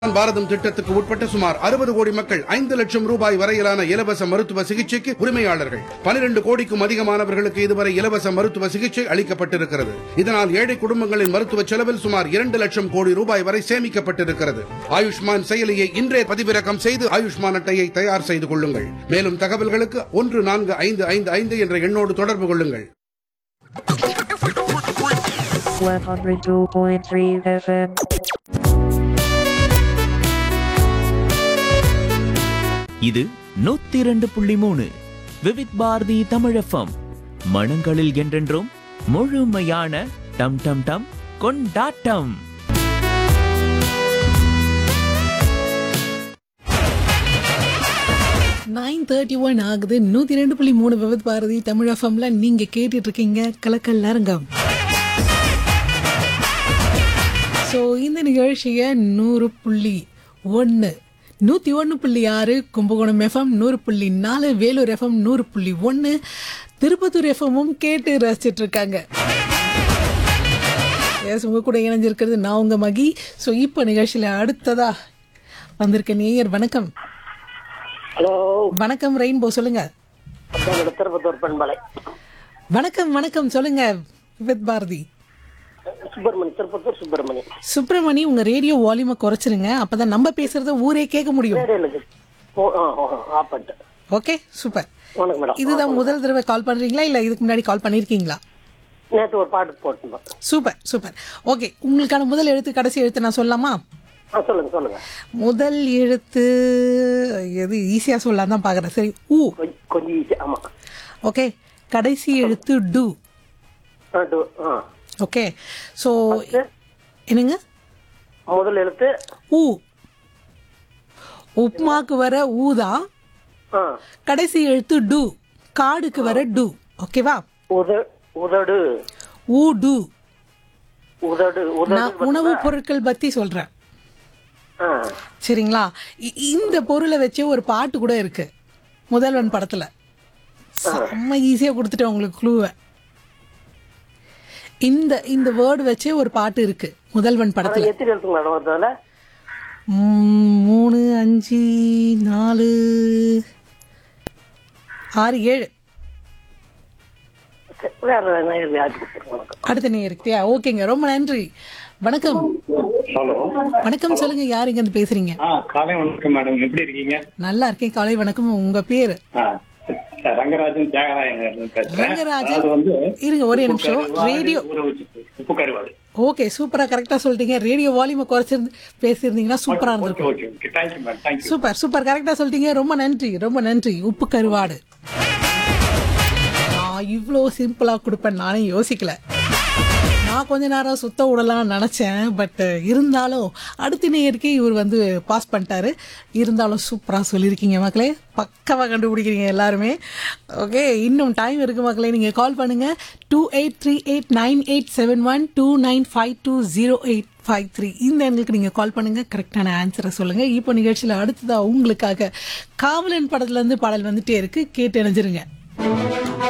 ஆயுஷ்மான் பாரதம் திட்டத்துக்கு உட்பட்ட சுமார் அறுபது கோடி மக்கள் ஐந்து லட்சம் ரூபாய் வரையிலான இலவச மருத்துவ சிகிச்சைக்கு உரிமையாளர்கள் பனிரெண்டு கோடிக்கும் அதிகமானவர்களுக்கு இதுவரை இலவச மருத்துவ சிகிச்சை அளிக்கப்பட்டிருக்கிறது இதனால் ஏழை குடும்பங்களின் மருத்துவ செலவில் சுமார் இரண்டு லட்சம் கோடி ரூபாய் வரை சேமிக்கப்பட்டிருக்கிறது ஆயுஷ்மான் செயலியை இன்றே பதிவிறக்கம் செய்து ஆயுஷ்மான் அட்டையை தயார் செய்து கொள்ளுங்கள் மேலும் தகவல்களுக்கு ஒன்று நான்கு ஐந்து ஐந்து ஐந்து என்ற எண்ணோடு தொடர்பு கொள்ளுங்கள் 102.3 FM. இது நூத்தி இரண்டு புள்ளி மூணு விவித் பாரதி தமிழஃபம் மனங்களில் என்றென்றும் முழுமையான டம் டம் டம் கொண்டாட்டம் நைன் தேர்ட்டி ஒன் ஆகுது நூற்றி ரெண்டு புள்ளி மூணு விபத் பாரதி தமிழ் எஃப்எம்ல நீங்க கேட்டுட்டு இருக்கீங்க கலக்கல் அரங்கம் ஸோ இந்த நிகழ்ச்சியை நூறு புள்ளி ஒன்று நூற்றி ஒன்று புள்ளி ஆறு கும்பகோணம் எஃப்எம் நூறு புள்ளி நாலு வேலூர் எஃப்எம் நூறு புள்ளி ஒன்று திருப்பத்தூர் எஃப்எம்மும் கேட்டு ரசிச்சிட்டு இருக்காங்க எஸ் உங்க கூட இணைஞ்சிருக்கிறது நான் உங்க மகி ஸோ இப்போ நிகழ்ச்சியில் அடுத்ததா வந்திருக்க நேயர் வணக்கம் ஹலோ வணக்கம் ரெயின்போ சொல்லுங்க அதான் திருப்பத்தூர் பெண்மலை வணக்கம் வணக்கம் சொல்லுங்க வித் பாரதி சுப்பிரமணி திருப்பத்தூர் சுப்பிரமணி சுப்பிரமணி உங்க ரேடியோ வால்யூமை குறைச்சிருங்க அப்பதான் நம்ம பேசுறத ஊரே கேட்க முடியும் ரேடியோலுக்கு ஓ ஆ ஓ ஆஃப் பண்ணிட்டேன் ஓகே சூப்பர் வணக்கம் மேடம் இதுதான் முதல் தடவை கால் பண்றீங்களா இல்ல இதுக்கு முன்னாடி கால் பண்ணிருக்கீங்களா நேற்று ஒரு பாட்டு போட்டுருந்தோம் சூப்பர் சூப்பர் ஓகே உங்களுக்கான முதல் எழுத்து கடைசி எழுத்து நான் சொல்லலாமா ஆ சொல்லுங்க சொல்லுங்க முதல் எழுத்து எது ஈஸியா சொல்லலாம் தான் பாக்குறேன் சரி ஊ கொஞ்சம் கொஞ்சம் ஈஸி ஆமா ஓகே கடைசி எழுத்து டு ஆ டு ஆ ஓகே ஸோ என்னங்க முதல் எழுத்து ஊ உப்மாக்கு வர ஊ தான் ஆ கடைசி எழுத்து டு காடுக்கு வர டு ஓகேவா உத உதடு ஊ டு உதடு உதடு நான் உணவுப் பொருட்கள் பத்தி சொல்றேன் ஆ சரிங்களா இ- இந்த பொருளை வச்சு ஒரு பாட்டு கூட இருக்கு முதல்வன் படத்துல செம்ம ஈஸியா கொடுத்துட்டேன் உங்களுக்கு க்ளூவை இந்த இந்த வேர்டு வச்சு ஒரு பாட்டு இருக்கு முதல்வன் படத்துல எத்தனை எழுத்துங்க மேடம் வந்ததுல ம், மூணு அஞ்சு நாலு ஆறு ஏழு சரி, வேற நேரம் யாருக்கு கொடுத்துருங்க வணக்கம் அடுத்த நேருக்கு ஓகேங்க ரொம்ப நன்றி வணக்கம் ஹலோ வணக்கம் சொல்லுங்க யார் இங்க இருந்து பேசுறீங்க ஆ காலை வணக்கம் மேடம் எப்படி இருக்கீங்க நல்லா இருக்கேன் காலை வணக்கம் உங்க பேரு ஆ, ரங்கராஜன் தியாகராயன் பேசுறேன் ரங்கராஜன் அதாவது வந்து இருங்க ஒரே நிமிஷம் உப்பு கருவாடு, ரேடியோ ஊற வச்சு உப்பு கருவாடு ஓகே சூப்பரா கரெக்டா சொல்லிட்டீங்க ரேடியோ வால்யூமை குறைச்சிருந்து பேசியிருந்தீங்கன்னா சூப்பரா ஓகே இருந்திருக்கும் okay okay thank you madam thank you super super கரெக்டா சொல்லிட்டீங்க ரொம்ப நன்றி ரொம்ப நன்றி உப்பு கருவாடு நான் இவ்வளோ சிம்பிளா கொடுப்பேன் நானே யோசிக்கல நான் கொஞ்ச நேரம் சுத்த விடலாம்னு நினச்சேன் பட் இருந்தாலும் அடுத்த நேயருக்கே இவர் வந்து பாஸ் பண்ணிட்டாரு இருந்தாலும் சூப்பராக சொல்லியிருக்கீங்க மக்களே பக்கவாக கண்டுபிடிக்கிறீங்க எல்லாருமே ஓகே இன்னும் டைம் இருக்கு மக்களே நீங்கள் கால் பண்ணுங்கள் two eight three eight nine eight seven one two nine five two zero eight five three இந்த எண்களுக்கு நீங்கள் கால் பண்ணுங்கள் கரெக்டான ஆன்சரை சொல்லுங்கள் இப்போ நிகழ்ச்சியில் அடுத்ததாக உங்களுக்காக காவலன் படத்துலேருந்து பாடல் வந்துட்டே இருக்கு கேட்டு இணைஞ்சிருங்க